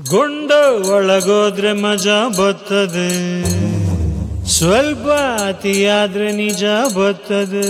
ಗುಂಡು ಒಳಗೋದ್ರೆ ಮಜಾ ಬರ್ತದೆ ಸ್ವಲ್ಪ ಅತಿಯಾದ್ರೆ ನಿಜ ಬರ್ತದೆ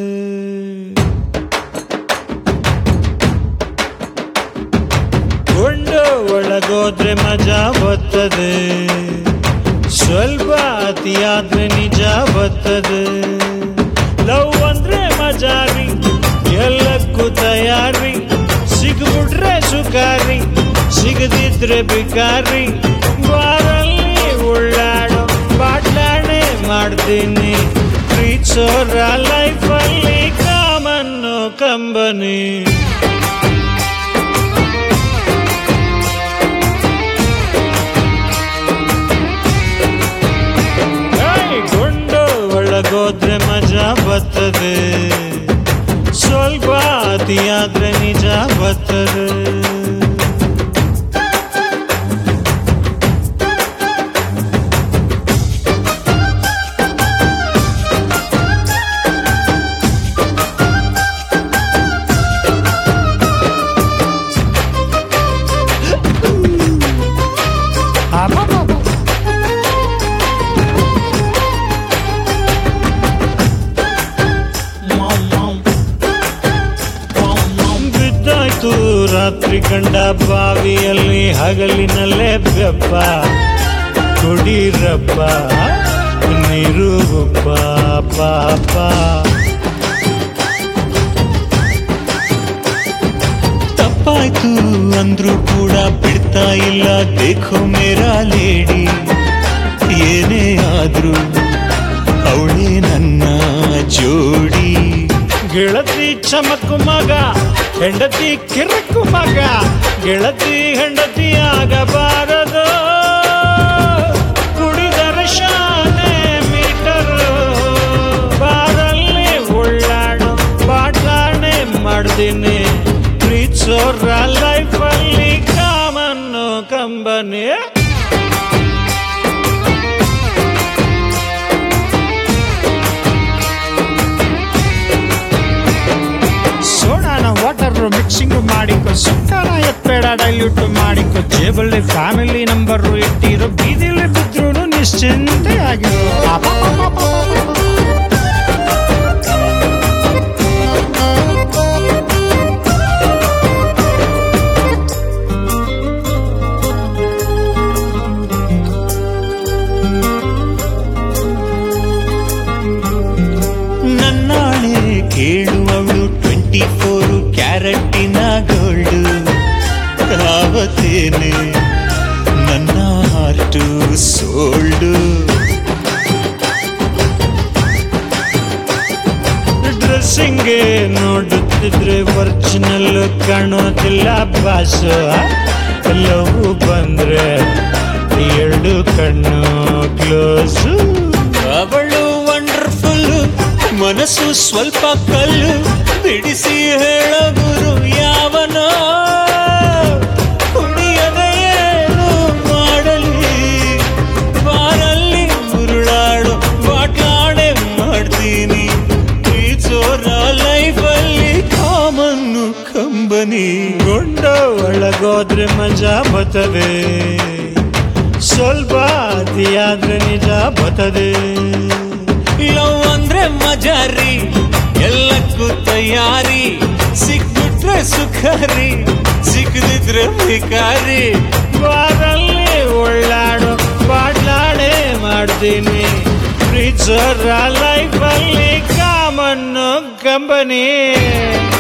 ಗುಂಡು ಒಳಗೋದ್ರೆ ಮಜಾ ಬರ್ತದೆ ಸ್ವಲ್ಪ ಅತಿಯಾದ್ರೆ ನಿಜ ಬರ್ತದೆ ಲವ್ ಅಂದ್ರೆ ಮಜಾರಿ ಎಲ್ಲಕ್ಕೂ ತಯಾರಿ ಸಿಗ್ಬಿಟ್ರೆ ಸುಖಾರಿ ಸಿಗದಿದ್ರೆ ಬಿಕಾರಿ ಬಾರಲ್ಲಿ ಉಳ್ಳಾಡೋ ಬಾಟ್ಲಾಣೆ ಮಾಡ್ತೀನಿ ಪ್ರೀತ್ಸೋರ ಲೈಫಲ್ಲಿ ಕಾಮನ್ನು ಕಂಬನಿ ಏಯ್, ಗುಂಡು ಒಳಗೋದ್ರೆ ಮಜಾ ಬರ್ತದೆ ಸ್ವಲ್ಪ ಅತಿಯಾದ್ರೆ ನಿಜ ಬರ್ತದೆ ಬಿದ್ದಾಯ್ತು ರಾತ್ರಿ ಕಂಡ ಬಾವಿಯಲ್ಲಿ ಹಗಲಿನಲ್ಲೇ ಬೆಪ್ಪ ಕುಡೀರಪ್ಪ ನೀರು ಉಪ್ಪ ಪಾಪ ತಪ್ಪಾಯ್ತು ಅಂದ್ರೂ ಕೂಡ ಬಿಡ್ತಾ ಇಲ್ಲ ದೇಖೋ ಮೇರಾ ಲೇಡಿ ಏನೇ ಆದ್ರೂ ಅವಳೇ ನನ್ನ ಜೋಡಿ ಗೆಳತಿ ಚಮಕು ಮಗ ಹೆಂಡತಿ ಕಿರಕು ಮಗ ಗೆಳತಿ ಹೆಂಡತಿ ಆಗಬಾರದು ಕುಡಿದರ ಶಾನೆ ಮೀಟರ್ ಬಾರಲ್ಲಿ ಉಳ್ಳಾಡು ಬಾಟ್ಲಾಣೆ ಮಾಡ್ತೀನಿ ಪ್ರೀತ್ಸೋರ ಲೈಫಲ್ಲಿ ಕಾಮನ್ನು ಕಂಬನಿ ಸೋಡಾನ ವಾಟರ್ ಮಿಕ್ಸಿಂಗ್ ಮಾಡಿಕೊ ಸುತ್ತಾನ ಎತ್ಬೇಡ ಡೈಲ್ಯೂಟ್ ಮಾಡಿಕೊ ಜೇಬಲ್ಲಿ ಫ್ಯಾಮಿಲಿ ನಂಬರ್ ಇಟ್ಟಿರೋ ಬೀದಿಲಿ ಬಿದ್ರು ನಿಶ್ಚಿಂತೆ ಆಗಿರೋ ನನ್ನಾಳೆ ಕೇಳುವವಳು ಟ್ವೆಂಟಿ ಫೋರ್ ಕ್ಯಾರೆಟ್ಟಿನ ಗೋಲ್ಡು ಆವತ್ತೇನೆ ನನ್ನ ಹಾರ್ಟು ಸೋಲ್ಡು ಡ್ರೆಸ್ಸಿಂಗ್ಗೆ ನೋಡುತ್ತಿದ್ರೆ ಒರಿಜಿನಲ್ ಕಾಣೋದಿಲ್ಲ ಬಾಸು ಲವ್ ಬಂದ್ರೆ ಎರಡು ಕಣ್ಣು ಕ್ಲೋಸು ಅವಳು ವಂಡರ್ಫುಲ್ ಮನಸ್ಸು ಸ್ವಲ್ಪ ಕಲ್ಲು ಬಿಡಿಸಿ ಹೇಳಗುರು ಯಾವನೋ ಕುಡಿಯದ ಏನು ಮಾಡಲಿ ಬಾರಲ್ಲಿ ಉರುಳಾಡು ಬಾಟ್ಲಾಡೆ ಮಾಡ್ತೀನಿ ಪ್ರೀತಿಸೋರ ಲೈಫಲ್ಲಿ ಕಾಮನ್ನು ಕಂಬನಿ ಗುಂಡ ಒಳಗೋದ್ರೆ ಮಜಾ ಬರ್ತದೆ ಸ್ವಲ್ಪ ಅತಿಯಾದ್ರೆ ನಿಜ ಬರ್ತದೆ ಲವ್ ಅಂದ್ರೆ ಮಜಾರಿ ಎಲ್ಲಕ್ಕೂ ತಯಾರಿ ಸಿಕ್ಬಿಟ್ರೆ ಸುಖಾರಿ ಸಿಕ್ಕದಿದ್ರೆ ಭಿಕಾರಿ ಬಾರಲ್ಲಿ ಒಳ್ಳಾಡು ಬಾಟ್ಲಾಡೆ ಮಾಡ್ತೀನಿ ಪ್ರೀತ್ಸೋರ ಲೈಫಲ್ಲಿ ಕಾಮನ್ನು ಕಂಬನಿ